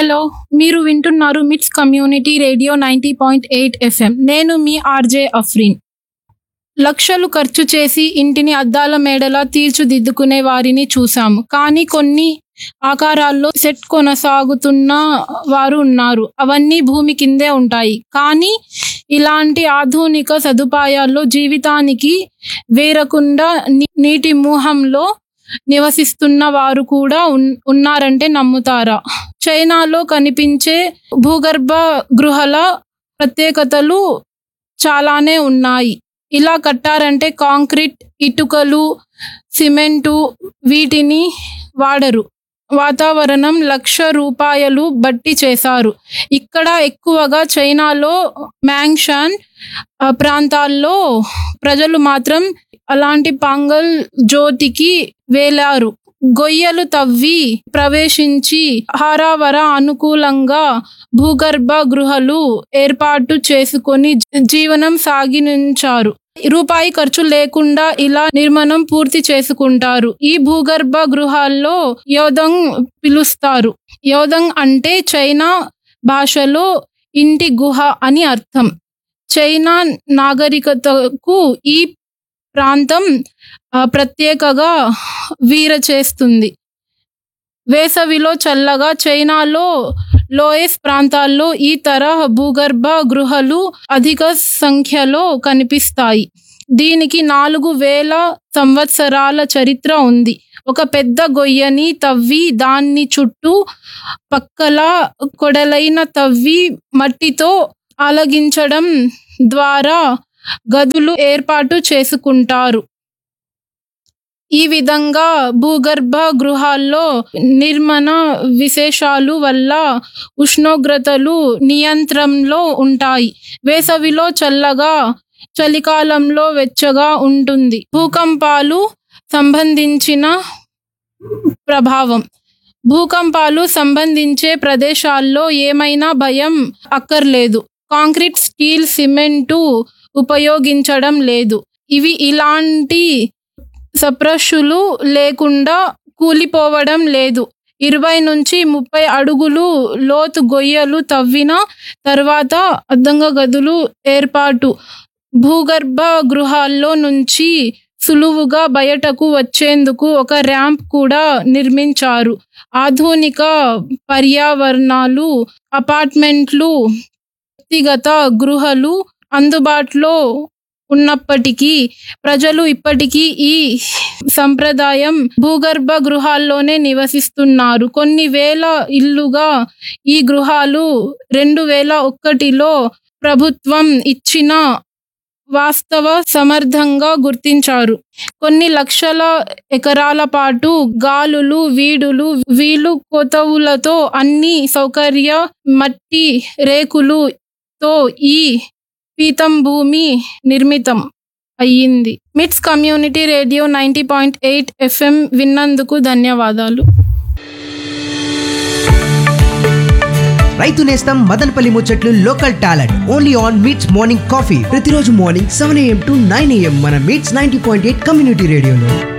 hello మీరు వింటున్నారు MITS community radio ninety point eight FM నేను మీ ఆర్జే అఫ్రీన్ లక్షలు ఖర్చు చేసి ఇంటిని అద్దాల మేడలా తీర్చిదిద్దుకునే వారిని చూసాము కానీ కొన్ని ఆకారాల్లో సెట్ కొనసాగుతున్న వారు ఉన్నారు అవన్నీ భూమి కిందే ఉంటాయి కానీ ఇలాంటి ఆధునిక సదుపాయాల్లో జీవితానికి వేరకుండా నీ- నీటి మూహంలో నివసిస్తున్న వారు కూడా ఉన్- ఉన్నారంటే నమ్ముతారా చైనాలో కనిపించే భూగర్భ గృహల ప్రత్యేకతలు చాలానే ఉన్నాయి ఇలా కట్టారంటే కాంక్రీట్ ఇటుకలు సిమెంటు వీటిని వాడరు వాతావరణం లక్ష రూపాయలు బట్టి చేశారు ఇక్కడ ఎక్కువగా చైనాలో మ్యాంగ్షాన్ ఆ, ప్రాంతాల్లో ప్రజలు మాత్రం అలాంటి పాంగల్ జ్యోతికి వేలారు గొయ్యలు తవ్వి ప్రవేశించి హారావర అనుకూలంగా భూగర్భ గృహలు ఏర్పాటు చేసుకొని జీ- జీవనం సాగించారు రూపాయి ఖర్చు లేకుండా ఇలా నిర్మాణం పూర్తి చేసుకుంటారు ఈ భూగర్భ గృహాల్లో యోదంగ్ పిలుస్తారు యోదంగ్ అంటే చైనా భాషలో ఇంటి గుహ అని అర్థం చైనా నాగరికతకు ఈ ప్రాంతం ఆ, ప్రత్యేకగా వీర చేస్తుంది వేసవిలో చల్లగా చైనాలో లోయస్ ప్రాంతాల్లో ఈ తరహ భూగర్భ గృహలు అధిక సంఖ్యలో కనిపిస్తాయి దీనికి నాలుగు వేల సంవత్సరాల చరిత్ర ఉంది ఒక పెద్ద గొయ్యని తవ్వి దాన్ని చుట్టూ పక్కల కొడలైన తవ్వి మట్టితో అలగించడం ద్వారా గదులు ఏర్పాటు చేసుకుంటారు ఈ విధంగా భూగర్భ గృహాల్లో నిర్మాణ విశేషాలు వల్ల ఉష్ణోగ్రతలు నియంత్రణలో ఉంటాయి వేసవిలో చల్లగా చలికాలంలో వెచ్చగా ఉంటుంది భూకంపాలు సంబంధించిన ప్రభావం భూకంపాలు సంబంధించే ప్రదేశాల్లో ఏమైనా భయం అక్కర్లేదు కాంక్రీట్ స్టీల్ సిమెంటు ఉపయోగించడం లేదు ఇవి ఇలాంటి సప్రషులు లేకుండా కూలిపోవడం లేదు ఇరవై నుంచి ముప్పై అడుగులు లోతు గొయ్యలు తవ్విన తర్వాత అద్దంగా గదులు ఏర్పాటు భూగర్భ గృహాల్లో నుంచి సులువుగా బయటకు వచ్చేందుకు ఒక ర్యాంప్ కూడా నిర్మించారు ఆధునిక పర్యావరణాలు అపార్ట్మెంట్లు వ్యక్తిగత గృహలు అందుబాటులో ఉన్నప్పటికీ ప్రజలు ఇప్పటికీ ఈ సంప్రదాయం భూగర్భ గృహాల్లోనే నివసిస్తున్నారు కొన్ని వేల ఇల్లుగా ఈ గృహాలు రెండు వేల ఒకటిలో ప్రభుత్వం ఇచ్చిన వాస్తవ సమర్థంగా గుర్తించారు కొన్ని లక్షల ఎకరాల పాటు గాలులు వీడులు వీలు కొతవులతో అన్ని సౌకర్య మట్టి రేకులుతో ఈ పీతం భూమి నిర్మితం అయ్యింది MITS community radio ninety point eight FM విన్నందుకు ధన్యవాదాలు రైతు నేస్తం మదనపల్లి ముచ్చట్లు local talent only on MITS morning coffee ప్రతిరోజు morning seven AM to nine AM మన MITS ninety point eight community రేడియోలో